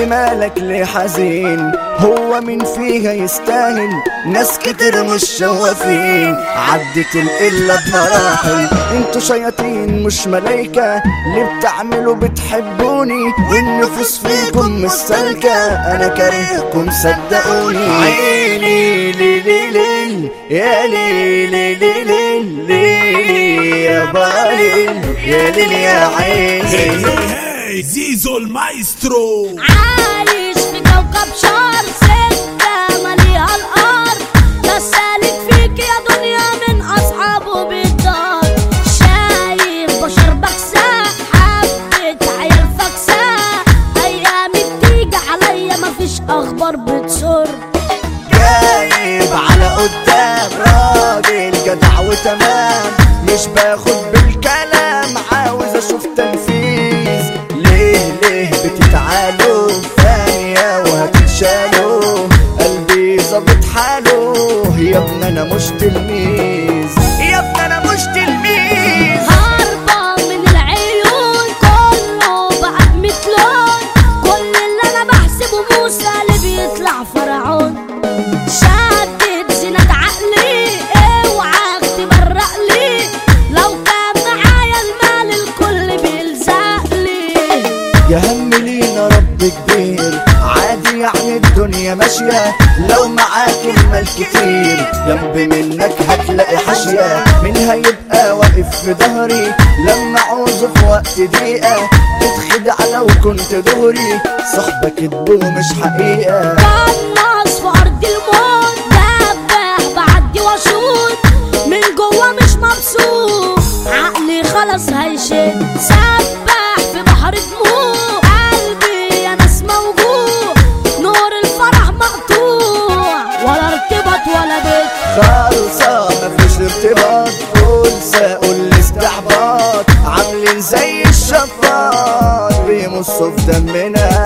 قلبي مالك ليه حزين هو مين فيها يستاهل ناس كتير مش شوافين عدت القلة بمراحل انتوا شياطين مش ملايكة ليه بتعملوا بتحبوني والنفوس فيكم مش سالكة انا كارهكم صدقوني عيني لي لي لي يا لي لي لي لي لي يا بالي يا ليل يا عيني هاي زيزو المايسترو عايش في كوكب شهر ستة مليها الأرض ده السالك فيك يا دنيا من أصحابه بالدار شايف بشر بكساء حبة عيال فكساء أيامي بتيجي عليا مفيش أخبار بتسر جايب على قدام راجل جدع وتمام مش باخد بالكلام عاوز اشوف تنفيذ ليه ليه بتتعالوا ثانية وهتتشالوا قلبي ظابط حاله يا ابني انا مش تلميذ يا ابني انا مش تلميذ هربان من العيون كله بقى بمثلون كل اللي انا بحسبه موسى اللي بيطلع فرعون شدت زينة عقلي اوعى تبرق لي لو كان معايا المال الكل بيلزق لي يا هم لينا رب كبير عادي يعني الدنيا ماشية لو معاك المال كتير جنب منك هتلاقي حاشية مين هيبقى واقف في ظهري لما عوزه في وقت ضيقة تتخدع لو كنت دغري صاحبك كدبه مش حقيقة قناص في ارض الموت دبح بعدي واشوط من جوا مش مبسوط عقلي خلاص هيشد سبح في بحر دموع قلبي يا ناس موجوع نور الفرح مقطوع ولا ارتباط ولا بيت خالصة مفيش ارتباط فرصة قول الاستحباط عاملين زي الشفاط بيمصوا في دمنا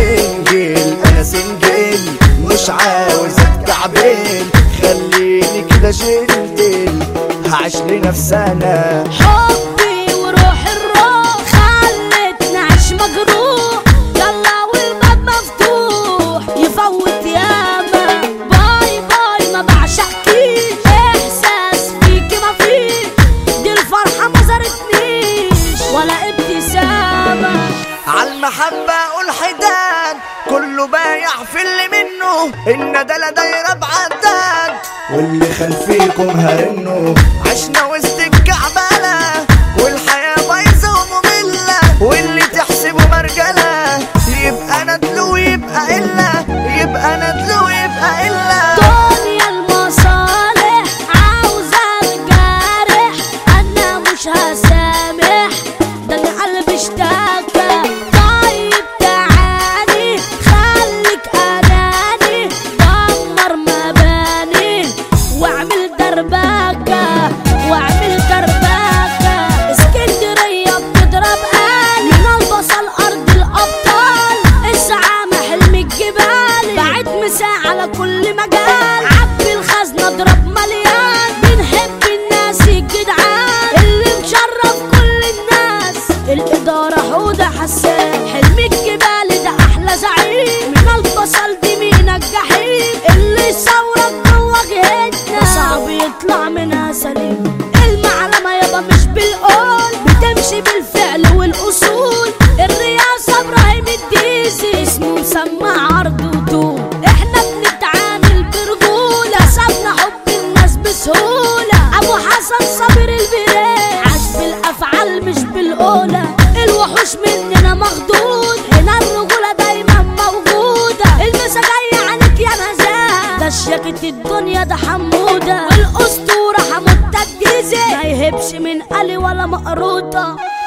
سنجل انا سنجل مش عاوز اتكعبل خليني كده جلدل هعيش لنفسي انا حبي وروح الروح خلتني اعيش مجروح يلا والباب مفتوح يفوت ياما باي باي ما بعشقكيش احساس فيكي ما فيش دي الفرحه ما زارتنيش ولا ابتسامه عالمحبة قول حداد كله بايع في اللي منه الندلة دايرة بعداد واللي خلفيكم هرنه عشنا وسط الكعبلة والحياة بايظة ومملة واللي تحسبه مرجلة يبقى ندلو ويبقى إلا يبقى ندلو ويبقى إلا دنيا المصالح عاوزة الجارح أنا مش هسامح ده أنا قلبي اشتكى طيب تعالي خليك أناني دمر مباني واعمل دربكة واعمل دربكة اسكندرية بتضرب قال من البصل أرض الأبطال الزعامة حلم الجبال بعد مساء على كل مجال عبي الخزنة اضرب مليان بنحب الناس الجدعان اللي مشرف كل الناس الإدارة حودة حسان حلم الجبال ده أحلى زعيم من البصل دي مين الجحيم اللي يصورك جوا جهتنا صعب يطلع منها سليم المعلمة يابا مش بالقول بتمشي بالفعل والأصول الرئاسة إبراهيم الديزي اسمه مسمع عرض وطول احنا بنتعامل برجولة سابنا حب الناس بسهولة أبو حسن صابر البريد عاش بالأفعال مش بالقولة الوحوش مننا مخدود هنا الرجولة دايما موجودة المسا جاي عليك يا مزاج ده شياكة الدنيا ده حمودة والأسطورة حمودة الجيزي ما يهبش من قلي ولا مقروطة